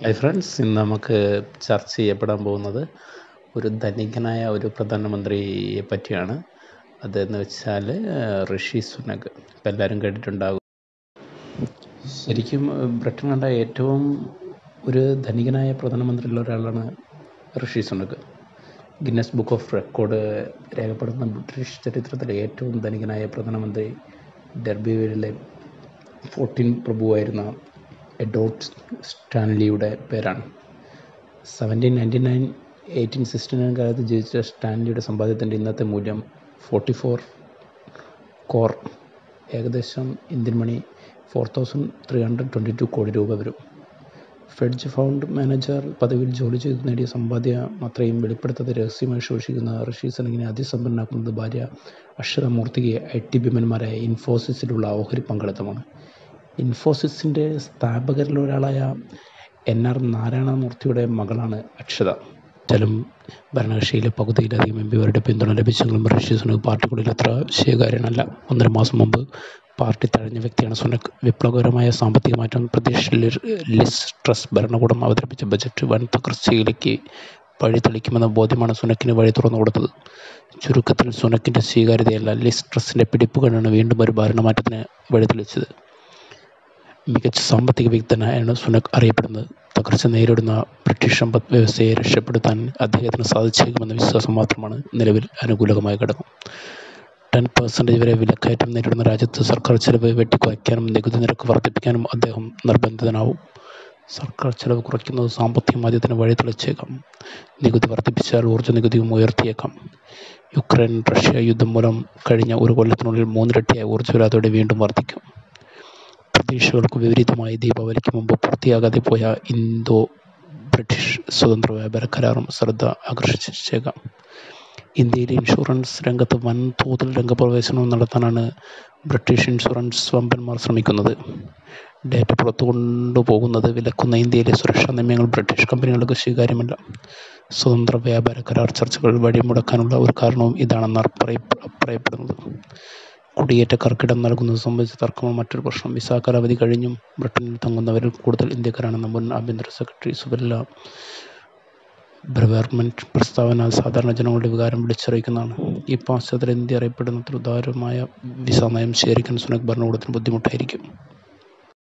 hi friends ഇന്ന് നമുക്ക് ചർച്ച ചെയ്യപ്പെടാൻ പോകുന്നത് ഒരു ധനികനായ ഒരു പ്രധാനമന്ത്രിയെ പറ്റിയാണ് അതെന്ന് വെച്ചാൽ ഋഷി സുനക് ഇപ്പം എല്ലാവരും കേട്ടിട്ടുണ്ടാകും ശരിക്കും ബ്രിട്ടൻ കണ്ട ഏറ്റവും ഒരു ധനികനായ പ്രധാനമന്ത്രിയുള്ള ഒരാളാണ് Rishi Sunak Guinness book of record രേഖപ്പെടുന്ന ബ്രിട്ടീഷ് ചരിത്രത്തിലെ ഏറ്റവും ധനികനായ പ്രധാനമന്ത്രി ഡെർബിവിലെ ഫോർട്ടീൻ പ്രഭുവായിരുന്ന എഡോർഡ് സ്റ്റാൻലിയുടെ പേരാണ് seventeen ninety nine eighteen sixty nine കാലത്ത് ജീവിച്ച സ്റ്റാൻലിയുടെ സമ്പാദ്യത്തിൻ്റെ ഇന്നത്തെ മൂല്യം ഫോർട്ടി ഫോർ കോർ ഏകദേശം Indian money four thousand three hundred twenty two കോടി രൂപ വരും ഫെഡ്ജ് ഫണ്ട് മാനേജർ പദവിയിൽ ജോലി ചെയ്ത് നേടിയ സമ്പാദ്യം അത്രയും വെളിപ്പെടുത്താതെ രഹസ്യമായി സൂക്ഷിക്കുന്ന ഋഷി സുനകിനെ അതിസമ്പന്നനാക്കുന്നത് ഭാര്യ അക്ഷത മൂർത്തിക്ക് ഐ ടി ഭീമന്മാരായ ഇൻഫോസിസിലുള്ള ഓഹരി പങ്കാളിത്തമാണ് ഇൻഫോസിസിൻ്റെ സ്ഥാപകരിൽ ഒരാളായ എൻ ആർ നാരായണമൂർത്തിയുടെ മകളാണ് അക്ഷത ലും ഭരണകക്ഷിയിലെ പകുതിയിലധികം എം പിമാരുടെ പിന്തുണ ലഭിച്ചെങ്കിലും ഋഷി സുനക് പാർട്ടിക്കുള്ളിൽ അത്ര സ്വീകാര്യനല്ല ഒന്നര മാസം മുമ്പ് പാർട്ടി തഴഞ്ഞ വ്യക്തിയാണ് സുനക് വിപ്ലവകരമായ സാമ്പത്തിക മാറ്റം പ്രതീക്ഷ ലിസ് ട്രസ് ഭരണകൂടം അവതരിപ്പിച്ച ബജറ്റ് വൻ തകർച്ചയിലേക്ക് വഴി തെളിക്കുമെന്ന ബോധ്യമാണ് സുനക്കിന് വഴി തുറന്നു കൊടുത്തത് ചുരുക്കത്തിൽ സുനക്കിൻ്റെ സ്വീകാര്യതയല്ല ലിസ് ട്രസിൻ്റെ പിടിപ്പുകളാണ് വീണ്ടും ഒരു ഭരണമാറ്റത്തിന് വഴി തെളിച്ചത് മികച്ച സാമ്പത്തിക വിദഗ്ധനായാണ് സുനക് അറിയപ്പെടുന്നത് തകർച്ച നേരിടുന്ന ബ്രിട്ടീഷ് സമ്പദ് വ്യവസ്ഥയെ രക്ഷപ്പെടുത്താൻ അദ്ദേഹത്തിന് സാധിച്ചേക്കുമെന്ന വിശ്വാസം മാത്രമാണ് നിലവിൽ അനുകൂലമായ ഘടകം ടെൻ പെർസെൻറ്റേജ് വരെ വിലക്കയറ്റം നേരിടുന്ന രാജ്യത്ത് സർക്കാർ ചെലവ് വെട്ടിക്കുറയ്ക്കാനും നികുതി നിരക്ക് വർദ്ധിപ്പിക്കാനും അദ്ദേഹം നിർബന്ധിതനാവും സർക്കാർ ചെലവ് കുറയ്ക്കുന്നത് സാമ്പത്തിക മാന്ദ്യത്തിന് വഴി തെളിച്ചേക്കാം നികുതി വർദ്ധിപ്പിച്ചാൽ ഊർജ്ജ നികുതിയും ഉയർത്തിയേക്കാം യുക്രൈൻ റഷ്യ യുദ്ധം മൂലം കഴിഞ്ഞ ഒരു കൊല്ലത്തിനുള്ളിൽ മൂന്നിരട്ടിയായ ഊർജ്ജവില അതോടെ വീണ്ടും വർദ്ധിക്കും പ്രതീക്ഷകൾക്ക് വിപരീതമായി ദീപാവലിക്ക് മുമ്പ് പൂർത്തിയാകാതെ പോയ ഇന്തോ ബ്രിട്ടീഷ് സ്വതന്ത്ര വ്യാപാര കരാറും ശ്രദ്ധ ആകർഷിച്ചേക്കാം ഇന്ത്യയിലെ ഇൻഷുറൻസ് രംഗത്ത് വൻതോതിൽ രംഗപ്രവേശനം നടത്താനാണ് ബ്രിട്ടീഷ് ഇൻഷുറൻസ് വമ്പന്മാർ ശ്രമിക്കുന്നത് ഡേറ്റ പുറത്തു കൊണ്ടുപോകുന്നത് വിലക്കുന്ന ഇന്ത്യയിലെ സുരക്ഷാ നിയമങ്ങൾ ബ്രിട്ടീഷ് കമ്പനികൾക്ക് സ്വീകാര്യമല്ല സ്വതന്ത്ര വ്യാപാര കരാർ ചർച്ചകൾ വഴിമുടക്കാനുള്ള ഒരു കാരണവും ഇതാണെന്നാണ് പറയപ്പെടുന്നത് കുടിയേറ്റക്കാർക്ക് ഇടം നൽകുന്നത് സംബന്ധിച്ച തർക്കമാണ് മറ്റൊരു പ്രശ്നം വിസ കാലാവധി കഴിഞ്ഞും ബ്രിട്ടനിൽ തങ്ങുന്നവരിൽ കൂടുതൽ ഇന്ത്യക്കാരാണെന്ന് മുൻ ആഭ്യന്തര സെക്രട്ടറി സുബല്ല ബ്രവർമെൻറ്റ് പ്രസ്താവന സാധാരണ ജനങ്ങളുടെ വികാരം വിളിച്ചറിയിക്കുന്നതാണ് ഈ പാശ്ചാത്യ ഇന്ത്യ അറിയപ്പെടുന്നത്ര ഉദാരമായ വിസ നയം സ്വീകരിക്കാൻ സുനക് ഭരണകൂടത്തിന് ബുദ്ധിമുട്ടായിരിക്കും